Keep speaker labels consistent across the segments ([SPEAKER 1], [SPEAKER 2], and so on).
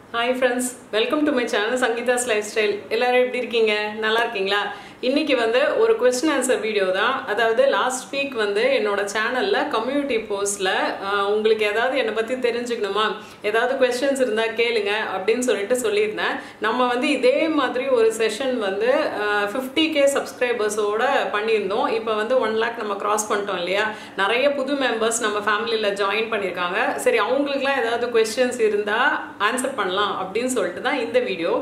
[SPEAKER 1] hi friends welcome to my channel Sangeetha's lifestyle எல்லாரும் எப்படி இருக்கீங்க நல்லா இருக்கீங்களா இன்னைக்கு வந்து ஒரு கொஸ்டின் ஆன்சர் வீடியோ தான் அதாவது லாஸ்ட் வீக் வந்து என்னோட சேனல்ல கம்யூனிட்டி போஸ்ட்ல உங்களுக்கு ஏதாவது என்னை பத்தி தெரிஞ்சுக்கணுமா ஏதாவது கொஸ்டின்ஸ் இருந்தா கேளுங்க அப்படின்னு சொல்லிட்டு சொல்லியிருந்தேன் நம்ம வந்து இதே மாதிரி ஒரு செஷன் வந்து ஃபிஃப்டி கே சப்ஸ்கிரைபர்ஸோட பண்ணியிருந்தோம் இப்போ வந்து ஒன் லேக் நம்ம கிராஸ் பண்ணிட்டோம் இல்லையா நிறைய புது மெம்பர்ஸ் நம்ம ஃபேமிலியில் ஜாயின் பண்ணியிருக்காங்க சரி அவங்களுக்குலாம் ஏதாவது கொஸ்டின்ஸ் இருந்தால் ஆன்சர் பண்ணலாம் அப்படின்னு சொல்லிட்டு தான் இந்த வீடியோ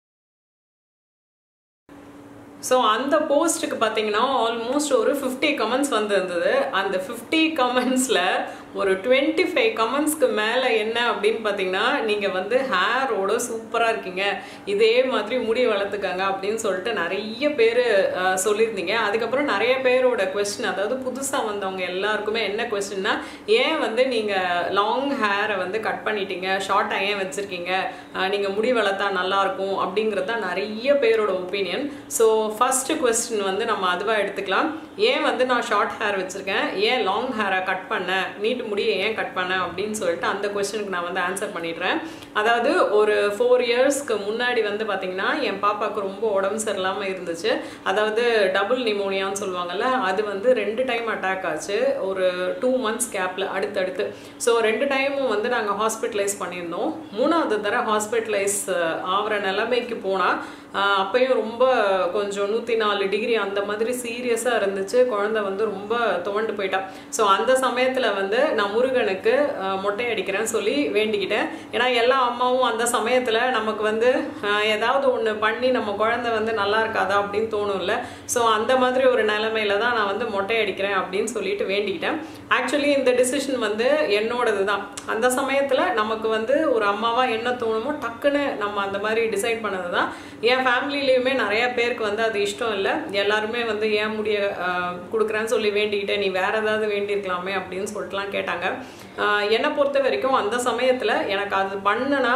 [SPEAKER 1] ஸோ அந்த போஸ்ட்டுக்கு பார்த்தீங்கன்னா ஆல்மோஸ்ட் ஒரு ஃபிஃப்டி கமெண்ட்ஸ் வந்திருந்தது அந்த ஃபிஃப்டி கமெண்ட்ஸில் ஒரு டுவெண்ட்டி ஃபைவ் கமெண்ட்ஸ்க்கு மேலே என்ன அப்படின்னு பார்த்தீங்கன்னா நீங்கள் வந்து ஹேரோட சூப்பராக இருக்கீங்க இதே மாதிரி முடி வளர்த்துக்கங்க அப்படின்னு சொல்லிட்டு நிறைய பேர் சொல்லியிருந்தீங்க அதுக்கப்புறம் நிறைய பேரோட கொஸ்டின் அதாவது புதுசாக வந்தவங்க எல்லாருக்குமே என்ன கொஸ்டின்னா ஏன் வந்து நீங்கள் லாங் ஹேரை வந்து கட் பண்ணிட்டீங்க ஷார்ட்டாக ஏன் வச்சுருக்கீங்க நீங்கள் முடி வளர்த்தா நல்லாயிருக்கும் அப்படிங்கிறது தான் நிறைய பேரோட ஒப்பீனியன் ஸோ ஃபஸ்ட்டு கொஸ்டின் வந்து நம்ம அதுவாக எடுத்துக்கலாம் ஏன் வந்து நான் ஷார்ட் ஹேர் வச்சுருக்கேன் ஏன் லாங் ஹேரை கட் பண்ணேன் நீட்டு முடியை ஏன் கட் பண்ணேன் அப்படின்னு சொல்லிட்டு அந்த கொஸ்டினுக்கு நான் வந்து ஆன்சர் பண்ணிடுறேன் அதாவது ஒரு ஃபோர் இயர்ஸ்க்கு முன்னாடி வந்து பார்த்தீங்கன்னா என் பாப்பாவுக்கு ரொம்ப உடம்பு சரியில்லாமல் இருந்துச்சு அதாவது டபுள் நிமோனியான்னு சொல்லுவாங்கல்ல அது வந்து ரெண்டு டைம் அட்டாக் ஆச்சு ஒரு டூ மந்த்ஸ் கேப்பில் அடுத்தடுத்து ஸோ ரெண்டு டைமும் வந்து நாங்கள் ஹாஸ்பிட்டலைஸ் பண்ணியிருந்தோம் மூணாவது தடவை ஹாஸ்பிட்டலைஸ் ஆகிற நிலைமைக்கு போனால் அப்பையும் ரொம்ப கொஞ்சம் நூற்றி நாலு டிகிரி அந்த மாதிரி சீரியஸாக இருந்துச்சு குழந்தை வந்து ரொம்ப துவண்டு போயிட்டா ஸோ அந்த சமயத்தில் வந்து நான் முருகனுக்கு மொட்டை அடிக்கிறேன்னு சொல்லி வேண்டிக்கிட்டேன் ஏன்னா எல்லா அம்மாவும் அந்த சமயத்தில் நமக்கு வந்து ஏதாவது ஒன்று பண்ணி நம்ம குழந்தை வந்து நல்லா இருக்காதா அப்படின்னு தோணும்ல ஸோ அந்த மாதிரி ஒரு நிலமையில தான் நான் வந்து மொட்டை அடிக்கிறேன் அப்படின்னு சொல்லிட்டு வேண்டிக்கிட்டேன் ஆக்சுவலி இந்த டிசிஷன் வந்து என்னோடது தான் அந்த சமயத்தில் நமக்கு வந்து ஒரு அம்மாவாக என்ன தோணுமோ டக்குன்னு நம்ம அந்த மாதிரி டிசைட் பண்ணது தான் என் ஃபேமிலிலையுமே நிறைய பேருக்கு வந்து அது இஷ்டம் இல்லை எல்லாருமே வந்து ஏன் முடிய கொடுக்குறேன்னு சொல்லி வேண்டிக்கிட்டேன் நீ வேற ஏதாவது வேண்டியிருக்கலாமே அப்படின்னு சொல்லிட்டுலாம் கேட்டாங்க என்னை பொறுத்த வரைக்கும் அந்த சமயத்தில் எனக்கு அது பண்ணுனா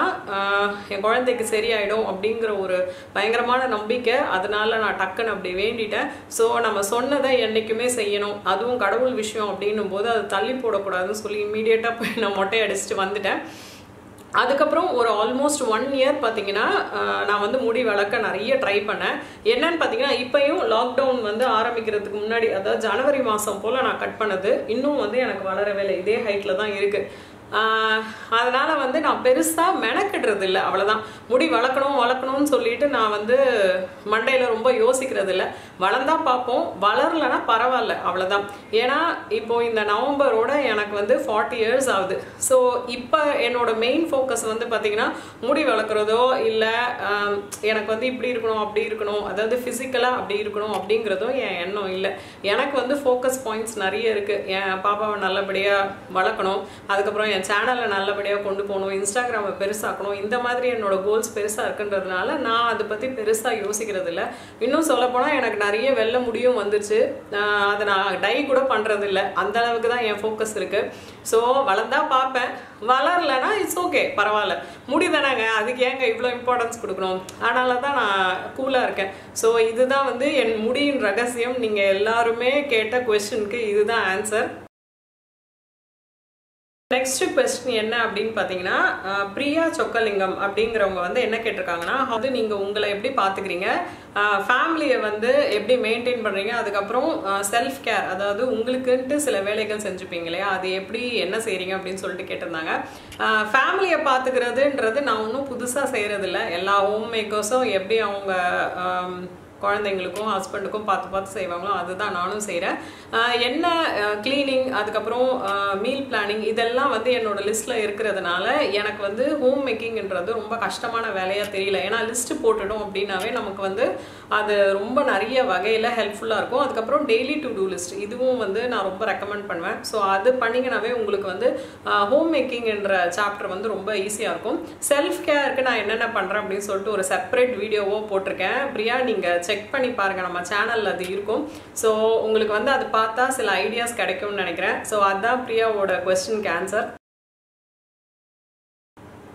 [SPEAKER 1] என் குழந்தைக்கு சரியாயிடும் அப்படிங்கிற ஒரு பயங்கரமான நம்பிக்கை அதனால நான் டக்குன்னு அப்படி வேண்டிட்டேன் ஸோ நம்ம சொன்னதை என்றைக்குமே செய்யணும் அதுவும் கடவுள் விஷயம் அப்படின்னும் போது அது தள்ளி போடக்கூடாதுன்னு சொல்லி இம்மீடியட்டாக போய் நான் மொட்டை அடிச்சுட்டு வந்துட்டேன் அதுக்கப்புறம் ஒரு ஆல்மோஸ்ட் ஒன் இயர் பார்த்தீங்கன்னா நான் வந்து முடி வளர்க்க நிறைய ட்ரை பண்ணேன் என்னன்னு பார்த்தீங்கன்னா இப்பயும் லாக்டவுன் வந்து ஆரம்பிக்கிறதுக்கு முன்னாடி அதாவது ஜனவரி மாதம் போல் நான் கட் பண்ணது இன்னும் வந்து எனக்கு வளரவே இல்லை இதே ஹைட்டில் தான் இருக்குது அதனால வந்து நான் பெருசாக மெனக்கிடுறது இல்லை அவ்வளோதான் முடி வளர்க்கணும் வளர்க்கணும்னு சொல்லிட்டு நான் வந்து மண்டையில் ரொம்ப யோசிக்கிறது இல்லை வளர்ந்தா பார்ப்போம் வளரலைன்னா பரவாயில்ல அவ்வளோதான் ஏன்னா இப்போ இந்த நவம்பரோட எனக்கு வந்து ஃபார்ட்டி இயர்ஸ் ஆகுது ஸோ இப்போ என்னோட மெயின் ஃபோக்கஸ் வந்து பார்த்திங்கன்னா முடி வளர்க்குறதோ இல்லை எனக்கு வந்து இப்படி இருக்கணும் அப்படி இருக்கணும் அதாவது ஃபிசிக்கலாக அப்படி இருக்கணும் அப்படிங்கிறதோ என் எண்ணம் இல்லை எனக்கு வந்து ஃபோக்கஸ் பாயிண்ட்ஸ் நிறைய இருக்குது என் பாப்பாவை நல்லபடியாக வளர்க்கணும் அதுக்கப்புறம் என் சேனலை நல்லபடியாக கொண்டு போகணும் இன்ஸ்டாகிராமை பெருசாக்கணும் இந்த மாதிரி என்னோட கோல்ஸ் பெருசாக இருக்குன்றதுனால நான் அதை பற்றி பெருசாக யோசிக்கிறது இல்லை இன்னும் சொல்லப்போனால் எனக்கு நிறைய வெல்ல முடியும் வந்துச்சு அதை நான் டை கூட பண்ணுறது இல்லை அந்த அளவுக்கு தான் என் ஃபோக்கஸ் இருக்குது ஸோ வளர்ந்தா பார்ப்பேன் வளரலைன்னா இட்ஸ் ஓகே பரவாயில்ல முடிதானாங்க அதுக்கு ஏங்க இவ்வளோ இம்பார்ட்டன்ஸ் கொடுக்கணும் அதனால தான் நான் கூலாக இருக்கேன் ஸோ இதுதான் வந்து என் முடியின் ரகசியம் நீங்கள் எல்லாருமே கேட்ட கொஸ்டினுக்கு இதுதான் ஆன்சர் நெக்ஸ்ட் கொஸ்டின் என்ன அப்படின்னு பார்த்தீங்கன்னா பிரியா சொக்கலிங்கம் அப்படிங்கிறவங்க வந்து என்ன கேட்டிருக்காங்கன்னா அது நீங்கள் உங்களை எப்படி பார்த்துக்கிறீங்க ஃபேமிலியை வந்து எப்படி மெயின்டைன் பண்ணுறீங்க அதுக்கப்புறம் செல்ஃப் கேர் அதாவது உங்களுக்குன்ட்டு சில வேலைகள் செஞ்சுப்பீங்க இல்லையா அது எப்படி என்ன செய்கிறீங்க அப்படின்னு சொல்லிட்டு கேட்டிருந்தாங்க ஃபேமிலியை பார்த்துக்கிறதுன்றது நான் ஒன்றும் புதுசாக செய்கிறதில்ல எல்லா ஹோம் மேக்கர்ஸும் எப்படி அவங்க குழந்தைங்களுக்கும் ஹஸ்பண்டுக்கும் பார்த்து பார்த்து செய்வாங்களோ அதுதான் நானும் செய்கிறேன் என்ன க்ளீனிங் அதுக்கப்புறம் மீல் பிளானிங் இதெல்லாம் வந்து என்னோட லிஸ்ட்டில் இருக்கிறதுனால எனக்கு வந்து ஹோம் மேக்கிங்ன்றது ரொம்ப கஷ்டமான வேலையாக தெரியல ஏன்னா லிஸ்ட்டு போட்டுடும் அப்படின்னாவே நமக்கு வந்து அது ரொம்ப நிறைய வகையில் ஹெல்ப்ஃபுல்லாக இருக்கும் அதுக்கப்புறம் டெய்லி டு டூ லிஸ்ட் இதுவும் வந்து நான் ரொம்ப ரெக்கமெண்ட் பண்ணுவேன் ஸோ அது பண்ணிங்கனாவே உங்களுக்கு வந்து ஹோம் மேக்கிங் என்ற சாப்டர் வந்து ரொம்ப ஈஸியாக இருக்கும் செல்ஃப் கேருக்கு நான் என்னென்ன பண்ணுறேன் அப்படின்னு சொல்லிட்டு ஒரு செப்பரேட் வீடியோவோ போட்டிருக்கேன் பிரியா நீங்கள் செக் பண்ணி பாருங்கள் நம்ம சேனலில் அது இருக்கும் ஸோ உங்களுக்கு வந்து அது பார்த்தா சில ஐடியாஸ் கிடைக்கும்னு நினைக்கிறேன் ஸோ அதுதான் பிரியாவோட கொஸ்டினுக்கு ஆன்சர்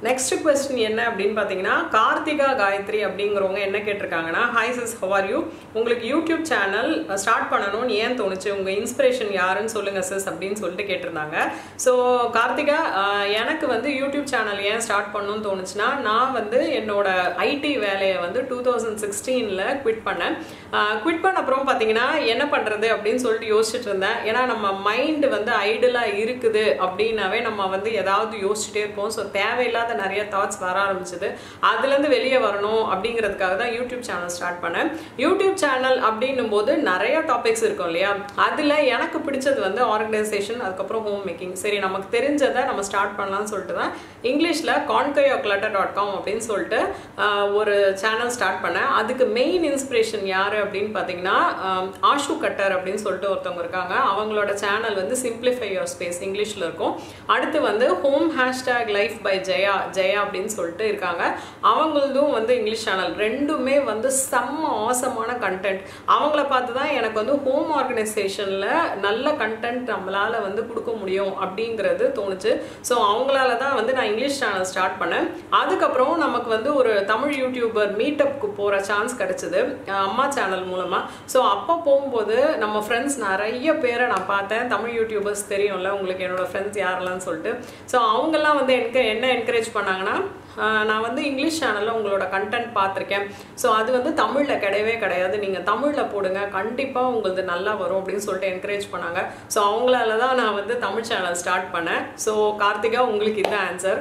[SPEAKER 1] நெக்ஸ்ட் கொஸ்டின் என்ன அப்படின்னு பார்த்தீங்கன்னா கார்த்திகா காயத்ரி அப்படிங்கிறவங்க என்ன கேட்டிருக்காங்கன்னா ஹாய் சிஸ் ஹவர் யூ உங்களுக்கு யூடியூப் சேனல் ஸ்டார்ட் பண்ணணும்னு ஏன் தோணுச்சு உங்கள் இன்ஸ்பிரேஷன் யாருன்னு சொல்லுங்கள் சிஸ் அப்படின்னு சொல்லிட்டு கேட்டிருந்தாங்க ஸோ கார்த்திகா ஆஹ், எனக்கு வந்து யூடியூப் சேனல் ஏன் ஸ்டார்ட் பண்ணணும்னு தோணுச்சுன்னா நான் வந்து என்னோட ஐடி வேலையை வந்து டூ தௌசண்ட் சிக்ஸ்டீனில் குவிட் பண்ணேன் குவிட் பண்ண அப்புறம் பார்த்தீங்கன்னா என்ன பண்ணுறது அப்படின்னு சொல்லிட்டு யோசிச்சுட்டு இருந்தேன் ஏன்னா நம்ம மைண்டு வந்து ஐடலாக இருக்குது அப்படின்னாவே நம்ம வந்து ஏதாவது யோசிச்சுட்டே இருப்போம் ஸோ தேவையில்லாத நிறைய தாட்ஸ் வர ஆரம்பிச்சது அதுலேருந்து வெளியே வரணும் அப்படிங்கிறதுக்காக தான் யூடியூப் சேனல் ஸ்டார்ட் பண்ணேன் யூடியூப் சேனல் அப்படின்னும் போது நிறைய டாபிக்ஸ் இருக்கும் இல்லையா அதில் எனக்கு பிடிச்சது வந்து ஆர்கனைசேஷன் அதுக்கப்புறம் ஹோம் மேக்கிங் சரி நமக்கு தெரிஞ்சதை நம்ம ஸ்டார்ட் பண்ணலாம்னு சொல்லிட்டு தான் இங்கிலீஷில் கான்கையோ கிளட்டர் டாட் காம் அப்படின்னு சொல்லிட்டு ஆஹ், ஒரு சேனல் ஸ்டார்ட் பண்ணேன் அதுக்கு மெயின் இன்ஸ்பிரேஷன் யார் அப்படின்னு பார்த்தீங்கன்னா ஆஹ், ஆஷு கட்டர் அப்படின்னு சொல்லிட்டு ஒருத்தவங்க இருக்காங்க அவங்களோட சேனல் வந்து சிம்பிளிஃபை யோர் ஸ்பேஸ் இங்கிலீஷில் இருக்கும் அடுத்து வந்து home hashtag life by Jaya Jaya அப்படின்னு சொல்லிட்டு இருக்காங்க அவங்களதும் வந்து இங்கிலீஷ் சேனல் ரெண்டுமே வந்து செம்ம ஆசமான கண்டென்ட் அவங்கள பார்த்து தான் எனக்கு வந்து ஹோம் ஆர்கனைசேஷனில் நல்ல கண்டென்ட் நம்மளால வந்து கொடுக்க முடியும் அப்படிங்கிறது தோணுச்சு ஸோ அவங்களால தான் வந்து நான் இங்கிலீஷ் சேனல் ஸ்டார்ட் பண்ணேன் அதுக்கப்புறம் நமக்கு வந்து ஒரு தமிழ் யூடியூபர் மீட்டப்க்கு போகிற சான்ஸ் கிடைச்சது அஹ் அம்மா சேனல் மூலமாக ஸோ அப்போ போகும்போது நம்ம ஃப்ரெண்ட்ஸ் நிறைய பேரை நான் பார்த்தேன் தமிழ் யூடியூபர்ஸ் தெரியும்ல உங்களுக்கு என்னோட ஃப்ரெண்ட்ஸ் யாரெல்லாம் சொல்லிட்டு ஸோ அவங்கெல்லாம் வந்து எனக்கு என்ன என்கரேஜ் பண்ணாங்கன்னா ஆஹ் நான் வந்து இங்கிலீஷ் சேனலில் உங்களோட கண்டென்ட் பார்த்துருக்கேன் ஸோ அது வந்து தமிழில் கிடையவே கிடையாது நீங்கள் தமிழில் போடுங்க கண்டிப்பாக உங்களது நல்லா வரும் அப்படின்னு சொல்லிட்டு என்கரேஜ் பண்ணாங்க ஸோ அவங்களால தான் நான் வந்து தமிழ் சேனல் ஸ்டார்ட் பண்ணேன் ஸோ கார்த்திகா உங்களுக்கு இதுதான் ஆன்சர்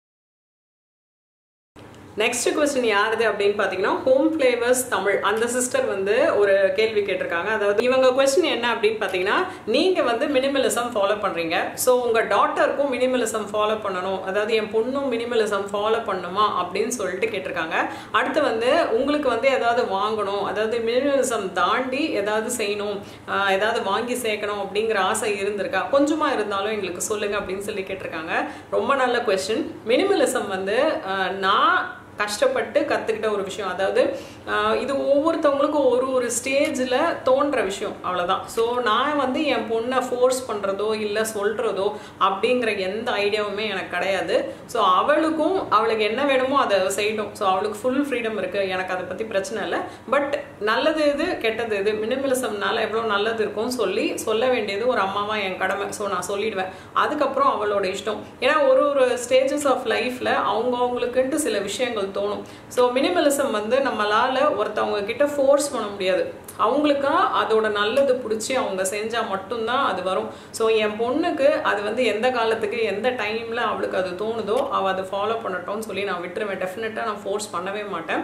[SPEAKER 1] நெக்ஸ்ட் கொஸ்டின் யாருது அப்படின்னு பார்த்தீங்கன்னா ஹோம் ஃப்ளேவர்ஸ் தமிழ் அந்த சிஸ்டர் வந்து ஒரு கேள்வி கேட்டிருக்காங்க அதாவது இவங்க கொஸ்டின் என்ன அப்படின்னு பார்த்தீங்கன்னா நீங்கள் வந்து மினிமலிசம் ஃபாலோ பண்ணுறீங்க ஸோ உங்கள் டாட்டருக்கும் மினிமலிசம் ஃபாலோ பண்ணணும் அதாவது என் பொண்ணும் மினிமலிசம் ஃபாலோ பண்ணுமா அப்படின்னு சொல்லிட்டு கேட்டிருக்காங்க அடுத்து வந்து உங்களுக்கு வந்து ஏதாவது வாங்கணும் அதாவது மினிமலிசம் தாண்டி ஏதாவது செய்யணும் ஆஹ் ஏதாவது வாங்கி சேர்க்கணும் அப்படிங்கிற ஆசை இருந்திருக்கா கொஞ்சமாக இருந்தாலும் எங்களுக்கு சொல்லுங்க அப்படின்னு சொல்லி கேட்டிருக்காங்க ரொம்ப நல்ல கொஸ்டின் மினிமலிசம் வந்து ஆஹ் நான் கஷ்டப்பட்டு கற்றுக்கிட்ட ஒரு விஷயம் அதாவது ஆஹ் இது ஒவ்வொருத்தவங்களுக்கும் ஒரு ஒரு ஸ்டேஜில் தோன்ற விஷயம் அவ்வளோதான் ஸோ நான் வந்து என் பொண்ணை ஃபோர்ஸ் பண்ணுறதோ இல்லை சொல்கிறதோ அப்படிங்கிற எந்த ஐடியாவுமே எனக்கு கிடையாது ஸோ அவளுக்கும் அவளுக்கு என்ன வேணுமோ அதை செய்யட்டும் ஸோ அவளுக்கு ஃபுல் ஃப்ரீடம் இருக்குது எனக்கு அதை பற்றி பிரச்சனை இல்லை பட் நல்லது எது கெட்டது எது மினிமலிசம்னால எவ்வளோ நல்லது இருக்கும் சொல்லி சொல்ல வேண்டியது ஒரு அம்மாவா என் கடமை ஸோ நான் சொல்லிடுவேன் அதுக்கப்புறம் அவளோட இஷ்டம் ஏன்னா ஒரு ஒரு ஸ்டேஜஸ் ஆஃப் லைஃப்பில் அவங்கவுங்களுக்குன்ட்டு சில விஷயங்கள் தோணும் ஸோ மினிமலிசம் வந்து நம்மளால ஒருத்தவங்க கிட்ட ஃபோர்ஸ் பண்ண முடியாது அவங்களுக்கா அதோட நல்லது பிடிச்சி அவங்க செஞ்சால் மட்டும்தான் அது வரும் ஸோ என் பொண்ணுக்கு அது வந்து எந்த காலத்துக்கு எந்த டைமில் அவளுக்கு அது தோணுதோ அவள் அதை ஃபாலோ பண்ணட்டும்னு சொல்லி நான் விட்டுருவேன் டெஃபினட்டாக நான் ஃபோர்ஸ் பண்ணவே மாட்டேன்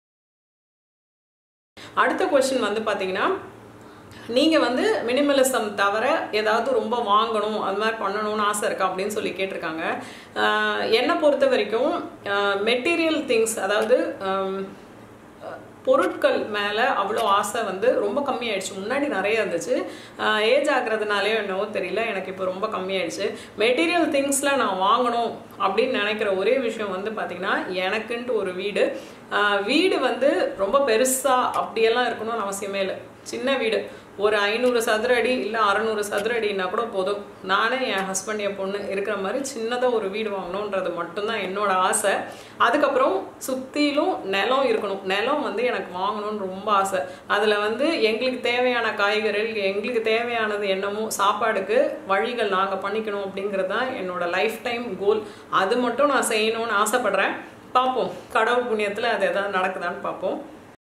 [SPEAKER 1] அடுத்த கொஸ்டின் வந்து பார்த்தீங்கன்னா நீங்கள் வந்து மினிமலிசம் தவிர ஏதாவது ரொம்ப வாங்கணும் அது மாதிரி பண்ணணும்னு ஆசை இருக்கா அப்படின்னு சொல்லி கேட்டிருக்காங்க ஆஹ் என்னை பொறுத்த வரைக்கும் மெட்டீரியல் திங்ஸ் அதாவது ஆம், பொருட்கள் மேலே அவ்வளோ ஆசை வந்து ரொம்ப கம்மியாயிடுச்சு முன்னாடி நிறைய இருந்துச்சு ஏஜ் ஆகுறதுனாலே என்னவோ தெரியல எனக்கு இப்போ ரொம்ப கம்மியாயிடுச்சு மெட்டீரியல் திங்ஸில் நான் வாங்கணும் அப்படின்னு நினைக்கிற ஒரே விஷயம் வந்து பார்த்திங்கன்னா எனக்குன்ட்டு ஒரு வீடு ஆஹ் வீடு வந்து ரொம்ப பெருசாக அப்படியெல்லாம் இருக்கணும்னு அவசியமே இல்லை சின்ன வீடு ஒரு ஐநூறு சதுர அடி இல்லை அறநூறு சதுர அடின்னா கூட போதும் நானே என் ஹஸ்பண்ட் என் பொண்ணு இருக்கிற மாதிரி சின்னதாக ஒரு வீடு வாங்கணுன்றது மட்டும்தான் என்னோட ஆசை அதுக்கப்புறம் சுற்றிலும் நிலம் இருக்கணும் நிலம் வந்து எனக்கு வாங்கணும்னு ரொம்ப ஆசை அதில் வந்து எங்களுக்கு தேவையான காய்கறிகள் எங்களுக்கு தேவையானது என்னமோ சாப்பாடுக்கு வழிகள் நாங்கள் பண்ணிக்கணும் அப்படிங்கிறது தான் என்னோட லைஃப் டைம் கோல் அது மட்டும் நான் செய்யணும்னு ஆசைப்படுறேன் பார்ப்போம் கடவுள் புண்ணியத்தில் அது எதாவது நடக்குதான்னு பார்ப்போம்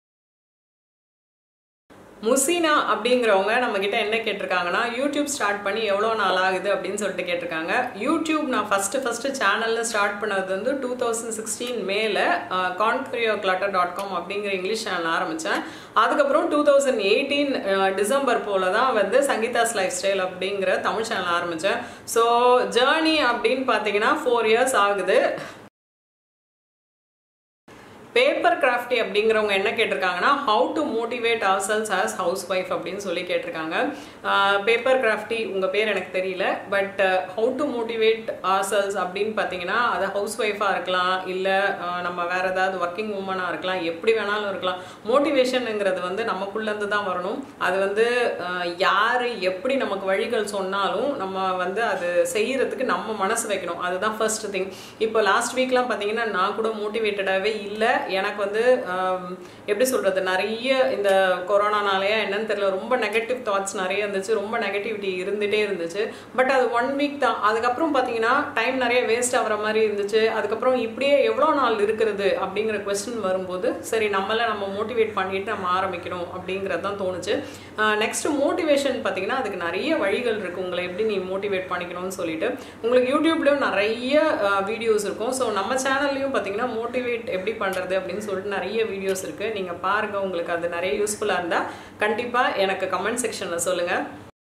[SPEAKER 1] முசீனா அப்படிங்கிறவங்க நம்ம கிட்ட என்ன கேட்டிருக்காங்கன்னா யூடியூப் ஸ்டார்ட் பண்ணி எவ்வளோ நாள் ஆகுது அப்படின்னு சொல்லிட்டு கேட்டிருக்காங்க யூடியூப் நான் ஃபஸ்ட்டு ஃபஸ்ட்டு சேனலில் ஸ்டார்ட் பண்ணது வந்து டூ தௌசண்ட் சிக்ஸ்டீன் மேலே கான்க்ரியோ கிளட்டர் டாட் காம் அப்படிங்கிற இங்கிலீஷ் சேனல் ஆரம்பித்தேன் அதுக்கப்புறம் டூ தௌசண்ட் எயிட்டீன் டிசம்பர் போல தான் வந்து சங்கீதாஸ் லைஃப் ஸ்டைல் அப்படிங்கிற தமிழ் சேனல் ஆரம்பித்தேன் ஸோ ஜேர்னி அப்படின்னு பார்த்தீங்கன்னா ஃபோர் இயர்ஸ் ஆகுது பேப்பர் கிராஃப்டி அப்படிங்கிறவங்க என்ன கேட்டிருக்காங்கன்னா how to motivate ourselves as housewife அப்படின்னு சொல்லி கேட்டிருக்காங்க பேப்பர் கிராஃப்டி உங்கள் பேர் எனக்கு தெரியல but how to motivate ourselves அப்படின்னு பார்த்தீங்கன்னா அது ஹவுஸ் ஒய்ஃபாக இருக்கலாம் இல்லை நம்ம வேற ஏதாவது ஒர்க்கிங் உமனாக இருக்கலாம் எப்படி வேணாலும் இருக்கலாம் மோட்டிவேஷனுங்கிறது வந்து நமக்குள்ளேருந்து தான் வரணும் அது வந்து யார் எப்படி நமக்கு வழிகள் சொன்னாலும் நம்ம வந்து அது செய்யறதுக்கு நம்ம மனசு வைக்கணும் அதுதான் ஃபர்ஸ்ட் திங் இப்போ லாஸ்ட் வீக்லாம் பார்த்தீங்கன்னா நான் கூட மோட்டிவேட்டடாகவே இல்லை எனக்கு வந்து எப்படி சொல்கிறது நிறைய இந்த கொரோனானாலேயே என்னன்னு தெரியல ரொம்ப நெகட்டிவ் தாட்ஸ் நிறைய இருந்துச்சு ரொம்ப நெகட்டிவிட்டி இருந்துகிட்டே இருந்துச்சு பட் அது ஒன் வீக் தான் அதுக்கப்புறம் பார்த்தீங்கன்னா டைம் நிறைய வேஸ்ட் ஆகிற மாதிரி இருந்துச்சு அதுக்கப்புறம் இப்படியே எவ்வளோ நாள் இருக்கிறது அப்படிங்கிற கொஸ்டின் வரும்போது சரி நம்மள நம்ம மோட்டிவேட் பண்ணிட்டு நம்ம ஆரம்பிக்கணும் அப்படிங்கிறது தான் தோணுச்சு நெக்ஸ்ட் மோட்டிவேஷன் பார்த்தீங்கன்னா அதுக்கு நிறைய வழிகள் இருக்குது உங்களை எப்படி நீ மோட்டிவேட் பண்ணிக்கணும்னு சொல்லிட்டு உங்களுக்கு யூடியூப்லேயும் நிறைய வீடியோஸ் இருக்கும் ஸோ நம்ம சேனல்லையும் பார்த்தீங்கன்னா மோட்டிவேட் எப்படி பண்ணுறது அப்படின்னு சொல்லிட்டு நிறைய வீடியோஸ் இருக்குது நீங்கள் பாருங்கள் உங்களுக்கு அது நிறைய யூஸ்ஃபுல்லாக இருந்தால் கண்டிப்பாக எனக்கு கமெண்ட் செக்ஷனில் சொல்லுங்கள்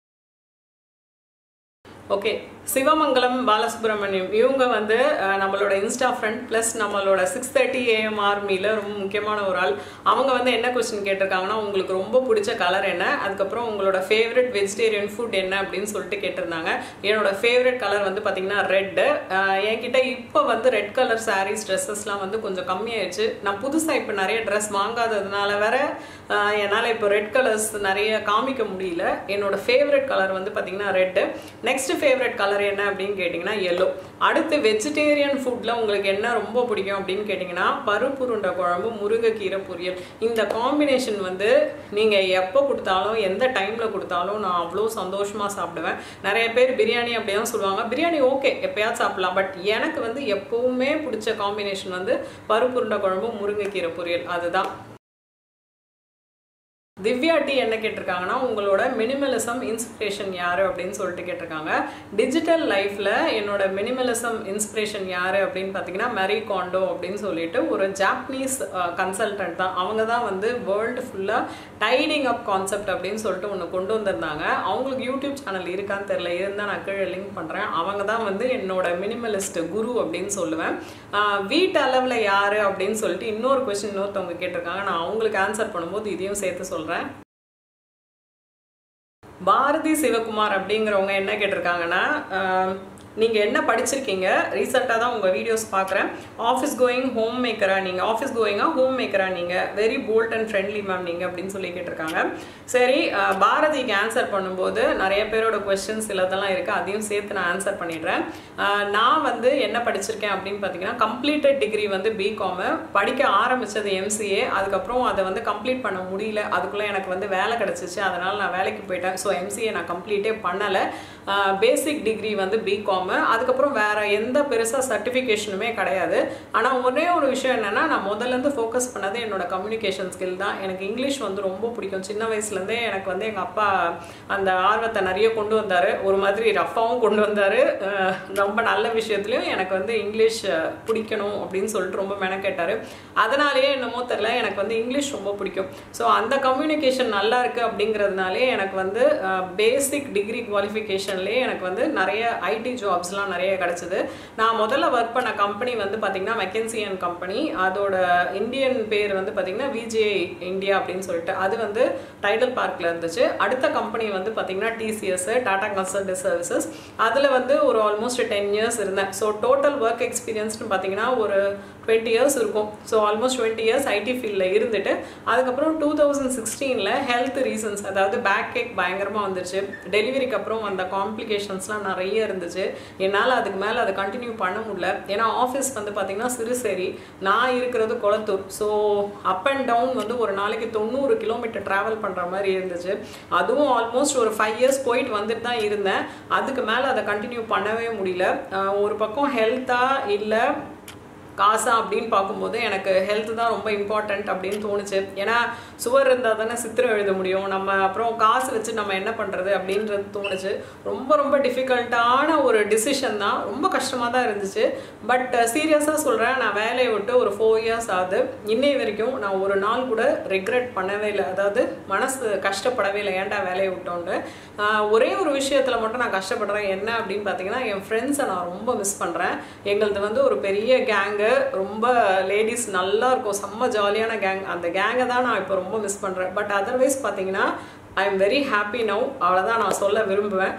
[SPEAKER 1] ஓகே சிவமங்கலம் பாலசுப்ரமணியம் இவங்க வந்து நம்மளோட இன்ஸ்டா ஃப்ரெண்ட் ப்ளஸ் நம்மளோட சிக்ஸ் தேர்ட்டி ஏஎம் ஆர்மியில் ரொம்ப முக்கியமான ஒரு ஆள் அவங்க வந்து என்ன கொஸ்டின் கேட்டிருக்காங்கன்னா உங்களுக்கு ரொம்ப பிடிச்ச கலர் என்ன அதுக்கப்புறம் உங்களோட ஃபேவரட் வெஜிடேரியன் ஃபுட் என்ன அப்படின்னு சொல்லிட்டு கேட்டிருந்தாங்க என்னோட ஃபேவரட் கலர் வந்து பார்த்தீங்கன்னா ரெட்டு என்கிட்ட இப்போ வந்து ரெட் கலர் சாரீஸ் ட்ரெஸ்ஸஸ்லாம் வந்து கொஞ்சம் கம்மியாயிடுச்சு நான் புதுசாக இப்போ நிறைய ட்ரெஸ் வாங்காததுனால வேற என்னால் இப்போ ரெட் கலர்ஸ் நிறைய காமிக்க முடியல என்னோட ஃபேவரட் கலர் வந்து பார்த்தீங்கன்னா ரெட்டு நெக்ஸ்ட் ஃபேவரட் கலர் என்ன அப்படின்னு கேட்டிங்கன்னா எல்லோ அடுத்து வெஜிடேரியன் ஃபுட்டில் உங்களுக்கு என்ன ரொம்ப பிடிக்கும் அப்படின்னு கேட்டிங்கன்னா பருப்பு உருண்டை குழம்பு முருங்கைக்கீரை பொரியல் இந்த காம்பினேஷன் வந்து நீங்கள் எப்போ கொடுத்தாலும் எந்த டைமில் கொடுத்தாலும் நான் அவ்வளோ சந்தோஷமாக சாப்பிடுவேன் நிறைய பேர் பிரியாணி அப்படி தான் சொல்லுவாங்க பிரியாணி ஓகே எப்பயாவது சாப்பிடலாம் பட் எனக்கு வந்து எப்போவுமே பிடிச்ச காம்பினேஷன் வந்து பருப்பு உருண்டை குழம்பு முருங்கைக்கீரை பொரியல் அதுதான் திவ்யா டி என்ன கேட்டிருக்காங்கன்னா உங்களோட மினிமலிசம் இன்ஸ்பிரேஷன் யார் அப்படின்னு சொல்லிட்டு கேட்டிருக்காங்க டிஜிட்டல் லைஃப்பில் என்னோட மினிமலிசம் இன்ஸ்பிரேஷன் யார் அப்படின்னு பார்த்தீங்கன்னா மெரி காண்டோ அப்படின்னு சொல்லிட்டு ஒரு ஜாப்பனீஸ் கன்சல்டன்ட் தான் அவங்க தான் வந்து வேர்ல்டு ஃபுல்லாக டைடிங் அப் கான்செப்ட் அப்படின்னு சொல்லிட்டு ஒன்று கொண்டு வந்திருந்தாங்க அவங்களுக்கு யூடியூப் சேனல் இருக்கான்னு தெரில இருந்தால் நான் கீழே லிங்க் பண்ணுறேன் அவங்க தான் வந்து என்னோட மினிமலிஸ்ட் குரு அப்படின்னு சொல்லுவேன் வீட்டு அளவில் யார் அப்படின்னு சொல்லிட்டு இன்னொரு கொஸ்டின் இன்னொருத்தவங்க கேட்டிருக்காங்க நான் அவங்களுக்கு ஆன்சர் பண்ணும்போது இதையும் சேர்த்து சொல்கிறேன் பாரதி சிவகுமார் அப்படிங்கிறவங்க என்ன கேட்டிருக்காங்கன்னா நீங்கள் என்ன படிச்சிருக்கீங்க ரீசெண்டாக தான் உங்கள் வீடியோஸ் பார்க்குறேன் ஆஃபீஸ் கோயிங் ஹோம் மேக்கரா நீங்கள் ஆஃபீஸ் கோயிங்காக ஹோம் மேக்கரா நீங்கள் very bold and friendly ma'am நீங்கள் அப்படின்னு சொல்லி கேட்டிருக்காங்க சரி பாரதிக்கு ஆன்சர் பண்ணும்போது நிறைய பேரோட கொஸ்டின்ஸ் சிலதெல்லாம் இருக்குது அதையும் சேர்த்து நான் ஆன்சர் பண்ணிடுறேன் நான் வந்து என்ன படிச்சிருக்கேன் அப்படின்னு பார்த்தீங்கன்னா கம்ப்ளீட்டட் டிகிரி வந்து பிகாமு படிக்க ஆரம்பித்தது எம்சிஏ அதுக்கப்புறம் அதை வந்து கம்ப்ளீட் பண்ண முடியல அதுக்குள்ளே எனக்கு வந்து வேலை கிடச்சிச்சு அதனால் நான் வேலைக்கு போயிட்டேன் ஸோ எம்சிஏ நான் கம்ப்ளீட்டே பண்ணலை பேசிக் டிகிரி வந்து பிகாம் பிகாமு அதுக்கப்புறம் வேற எந்த பெருசாக சர்டிஃபிகேஷனுமே கிடையாது ஆனால் ஒரே ஒரு விஷயம் என்னென்னா நான் முதல்லேருந்து ஃபோக்கஸ் பண்ணது என்னோட கம்யூனிகேஷன் ஸ்கில் தான் எனக்கு இங்கிலீஷ் வந்து ரொம்ப பிடிக்கும் சின்ன வயசுலேருந்தே எனக்கு வந்து எங்கள் அப்பா அந்த ஆர்வத்தை நிறைய கொண்டு வந்தார் ஒரு மாதிரி ரஃபாகவும் கொண்டு வந்தார் ரொம்ப நல்ல விஷயத்துலையும் எனக்கு வந்து இங்கிலீஷ் பிடிக்கணும் அப்படின்னு சொல்லிட்டு ரொம்ப மெனக்கேட்டார் அதனாலேயே என்னமோ தெரில எனக்கு வந்து இங்கிலீஷ் ரொம்ப பிடிக்கும் ஸோ அந்த கம்யூனிகேஷன் நல்லா இருக்குது அப்படிங்கிறதுனாலே எனக்கு வந்து பேசிக் டிகிரி குவாலிஃபிகேஷன்லேயே எனக்கு வந்து நிறைய ஐடி ஜாப் ஜாப்ஸ்லாம் நிறைய கிடச்சிது நான் முதல்ல ஒர்க் பண்ண கம்பெனி வந்து பார்த்திங்கன்னா மெக்கன்சியன் கம்பெனி அதோட இந்தியன் பேர் வந்து பார்த்திங்கன்னா விஜே இந்தியா அப்படின்னு சொல்லிட்டு அது வந்து டைடல் பார்க்கில் இருந்துச்சு அடுத்த கம்பெனி வந்து பார்த்திங்கன்னா டிசிஎஸ் டாடா கன்சல்டி சர்வீசஸ் அதில் வந்து ஒரு ஆல்மோஸ்ட் டென் இயர்ஸ் இருந்தேன் ஸோ டோட்டல் ஒர்க் எக்ஸ்பீரியன்ஸ்னு பார்த்திங்கன்னா ஒரு டுவெண்ட்டி இயர்ஸ் இருக்கும் so almost twenty years IT ஃபீல்டில் இருந்துட்டு அதுக்கப்புறம் டூ தௌசண்ட் சிக்ஸ்டீனில் ஹெல்த் ரீசன்ஸ் அதாவது பேக் கேக் பயங்கரமாக வந்துச்சு டெலிவரிக்கு அப்புறம் அந்த காம்ப்ளிகேஷன்ஸ்லாம் நிறைய இருந்துச்சு என்னால் அதுக்கு மேலே அதை கண்டினியூ பண்ண முடியல ஏன்னா ஆஃபீஸ் வந்து பார்த்திங்கன்னா சிறுசேரி நான் இருக்கிறது Kolathur so up and down வந்து ஒரு நாளைக்கு தொண்ணூறு கிலோமீட்டர் ட்ராவல் பண்ணுற மாதிரி இருந்துச்சு அதுவும் ஆல்மோஸ்ட் ஒரு ஃபைவ் இயர்ஸ் போயிட்டு வந்துட்டு தான் இருந்தேன் அதுக்கு மேலே அதை கண்டினியூ பண்ணவே முடியல ஒரு பக்கம் ஹெல்த்தாக இல்லை காசா அப்படின்னு பார்க்கும்போது எனக்கு ஹெல்த் தான் ரொம்ப இம்பார்ட்டண்ட் அப்படின்னு தோணுச்சு ஏன்னா சுவர் இருந்தால் தானே சித்திரம் எழுத முடியும் நம்ம அப்புறம் காசு வச்சு நம்ம என்ன பண்ணுறது அப்படின்றது தோணுச்சு ரொம்ப ரொம்ப டிஃபிகல்ட்டான ஒரு டிசிஷன் தான் ரொம்ப கஷ்டமாக தான் இருந்துச்சு பட் சீரியஸாக சொல்கிறேன் நான் வேலையை விட்டு ஒரு ஃபோர் இயர்ஸ் ஆகுது இன்னை வரைக்கும் நான் ஒரு நாள் கூட ரெக்ரெட் பண்ணவே இல்லை அதாவது மனசு கஷ்டப்படவே இல்லை ஏன்டா வேலையை விட்டோன்ட்டு ஒரே ஒரு விஷயத்தில் மட்டும் நான் கஷ்டப்படுறேன் என்ன அப்படின்னு பார்த்தீங்கன்னா என் ஃப்ரெண்ட்ஸை நான் ரொம்ப மிஸ் பண்ணுறேன் எங்களது வந்து ஒரு பெரிய கேங்கு ரொம்ப லேடிஸ் நல்லா இருக்கும் செம்ம ஜாலியான கேங் அந்த கேங்கை தான் நான் இப்போ ரொம்ப மிஸ் பண்ணுறேன் பட் அதர்வைஸ் பார்த்தீங்கன்னா I am very happy now அவ்வளோதான் நான் சொல்ல விரும்புவேன்